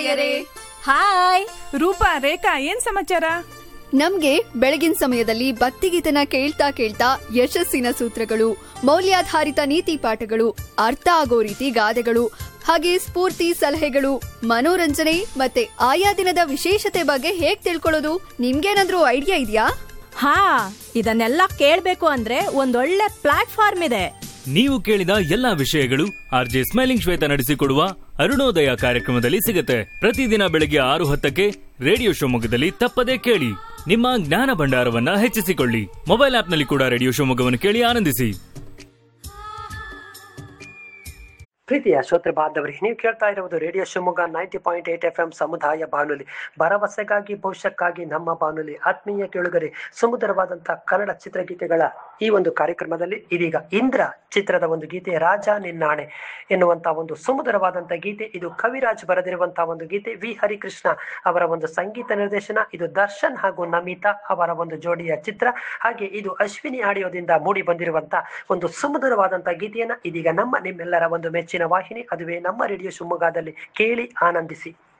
hi Roopa ರೇಖಾ ಏನ್ ಸಮಾಚಾರ ನಮ್ಗೆ ಬೆಳಗಿನ ಸಮಯದಲ್ಲಿ ಭಕ್ತಿಗೀತನ ಕೇಳ್ತಾ ಕೇಳ್ತಾ ಯಶಸ್ಸಿನ ಸೂತ್ರಗಳು ಮೌಲ್ಯಾಧಾರಿತ ನೀತಿ ಪಾಠಗಳು ಅರ್ಥ ಆಗೋ ರೀತಿ ಗಾದೆಗಳು ಹಾಗೆ ಸ್ಫೂರ್ತಿ ಸಲಹೆಗಳು ಮನೋರಂಜನೆ ಮತ್ತೆ ಆಯಾ ದಿನದ ವಿಶೇಷತೆ ಬಗ್ಗೆ ಹೇಗ್ ತಿಳ್ಕೊಳ್ಳೋದು ನಿಮ್ಗೇನಾದ್ರೂ ಐಡಿಯಾ ಇದೆಯಾ ಹಾ ಇದನ್ನೆಲ್ಲ ಕೇಳ್ಬೇಕು ಅಂದ್ರೆ ಒಂದೊಳ್ಳೆ ಪ್ಲಾಟ್ಫಾರ್ಮ್ ಇದೆ ನೀವು ಕೇಳಿದ ಎಲ್ಲಾ ವಿಷಯಗಳು ಆರ್ಜೆ ಸ್ಮೈಲಿಂಗ್ ಶ್ವೇತ ನಡೆಸಿಕೊಡುವ ಅರುಣೋದಯ ಕಾರ್ಯಕ್ರಮದಲ್ಲಿ ಸಿಗುತ್ತೆ ಪ್ರತಿದಿನ ಬೆಳಗ್ಗೆ ಆರು ಹತ್ತಕ್ಕೆ ರೇಡಿಯೋ ಶಿವಮೊಗ್ಗದಲ್ಲಿ ತಪ್ಪದೇ ಕೇಳಿ ನಿಮ್ಮ ಜ್ಞಾನ ಭಂಡಾರವನ್ನ ಹೆಚ್ಚಿಸಿಕೊಳ್ಳಿ ಮೊಬೈಲ್ ಆಪ್ನಲ್ಲಿ ಕೂಡ ರೇಡಿಯೋ ಶಿವಮೊಗ್ಗವನ್ನು ಕೇಳಿ ಆನಂದಿಸಿ ಪ್ರೀತಿಯ ಶ್ರೋತೃ ಬಾಂಧವರಿ ನೀವು ಕೇಳ್ತಾ ಇರುವುದು radio Shivamogga ninety point eight F M ಸಮುದಾಯ ಬಾನುಲಿ ಭರವಸೆಗಾಗಿ ಭವಿಷ್ಯಕ್ಕಾಗಿ ನಮ್ಮ ಬಾನುಲಿ ಆತ್ಮೀಯ ಕೇಳುಗರೆ ಸುಮಧುರವಾದಂತಹ ಕನ್ನಡ ಚಿತ್ರಗೀತೆಗಳ ಈ ಒಂದು ಕಾರ್ಯಕ್ರಮದಲ್ಲಿ ಇದೀಗ ಇಂದ್ರ ಚಿತ್ರದ ಒಂದು ಗೀತೆ ರಾಜ ನಿನ್ನಾಣೆ ಎನ್ನುವಂತ ಒಂದು ಸುಮಧುರವಾದಂತಹ ಗೀತೆ ಇದು ಕವಿರಾಜ್ ಬರೆದಿರುವಂತಹ ಒಂದು ಗೀತೆ ವಿ ಹರಿಕೃಷ್ಣ ಅವರ ಒಂದು ಸಂಗೀತ ನಿರ್ದೇಶನ ಇದು ದರ್ಶನ್ ಹಾಗೂ ನಮಿತಾ ಅವರ ಒಂದು ಜೋಡಿಯ ಚಿತ್ರ ಹಾಗೆ ಇದು ಅಶ್ವಿನಿ ಆಡಿಯೋದಿಂದ ಮೂಡಿ ಬಂದಿರುವಂತಹ ಒಂದು ಸುಮಧುರವಾದಂತಹ ಗೀತೆಯನ್ನ ಇದೀಗ ನಮ್ಮ ನಿಮ್ಮೆಲ್ಲರ ಒಂದು ಮೆಚ್ಚಿನ ವಾಹಿನಿ ಅದುವೇ ನಮ್ಮ ರೇಡಿಯೋ ಶಿವಮೊಗ್ಗದಲ್ಲಿ ಕೇಳಿ ಆನಂದಿಸಿ